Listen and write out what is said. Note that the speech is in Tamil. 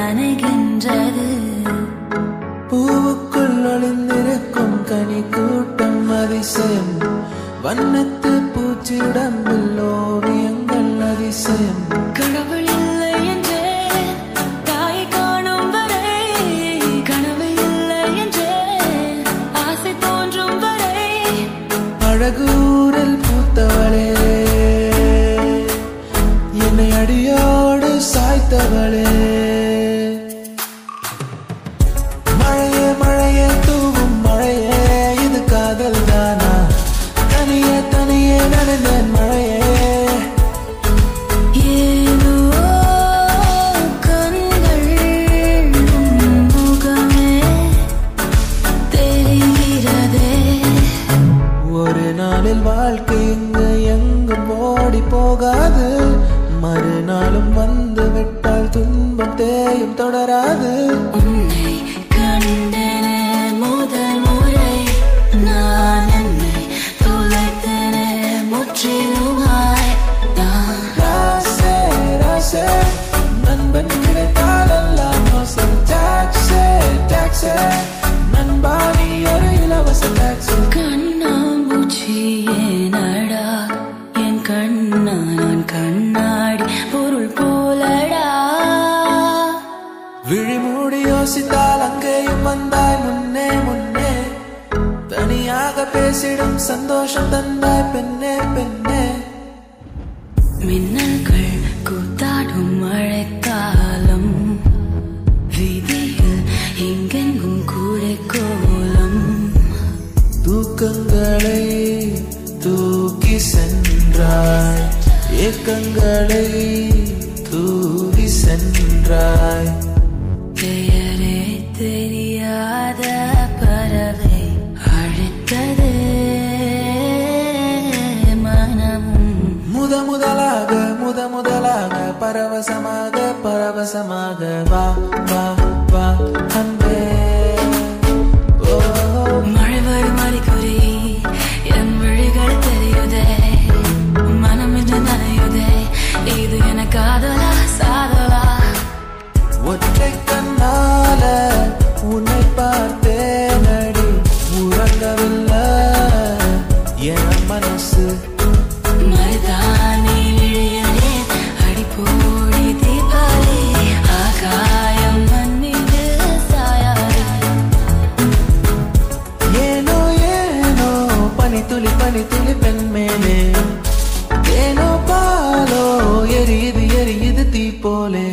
நனைகின்றது பூவுக்குள் ஒளிந்திருக்கும் கனி கூட்டம் அதிசயம் வண்ணத்து பூச்சிடம்பில் ஓவியங்கள் அதிசயம் கடவுள் இல்லை என்றே தாயை காணும் வரை கனவு இல்லை என்றே ஆசை தோன்றும் வரை அழகூரில் பூத்தவளே என்னை அடியோடு சாய்த்தவளே மழையே மழையே தூவும் மழையே இது காதல் தானா தனியே தனியே நடந்தேன் மழையே ஏதோ கண்கள் உன் முகமே தெரிகிறதே ஒரு நாளில் வாழ்க்கை இங்கு எங்கும் ஓடி போகாது மறுநாளும் வந்து விட்டால் துன்பம் தேயும் தொடராது உன்னை கண்டனே முதல் முறை நான் என்னை தொலைத்தனே முற்றிலுமாய் நான் ராசே ராசே நண்பன் கிடைத்தால் எல்லாம் மோசம் டாக்ஸே டாக்ஸே நண்பா நீ ஒரு இலவச டாக்ஸி கண்ணாம்பூச்சி ஏனடா என் கண்ணா நான் கண்ணாடி பொருள் போலடா விழி மூடி யோசித்தால் அங்கேயும் வந்தாய் முன்னே முன்னே தனியாக பேசிடும் சந்தோஷம் தந்தாய் பெண்ணே பெண்ணே மின்னல்கள் கூத்தாடும் மழைக்காலம் வீதியில் எங்கெங்கும் கூரை கோலம் தூக்கங்களை தூக்கி சென்றாய் ஏக்கங்களை தூவி சென்றாய் பெயரே தெரியாத பறவை அழைத்தது மனமும் முத முதலாக முத முதலாக பரவசமாக பரவசமாக வா வா வா அன்பே ஓ மழை வரும் அறிகுறி என் விழிகள் தெரியுதே மனம் என்று நனையுதே இது என காதலா சாதலா ஒற்றை கண்ணால உன்னை பார்த்தேன் அடி உறங்கவில்லை என் மனசு மருதாணி விழியலே அடிப்போடி தீபாவளி ஆகாயம் மண் மீது சாயாது ஏனோ ஏனோ பனி துளி பனி துளி பெண் மேலே ஏனோ பாலோ எரியுது எரியுது தீ போலே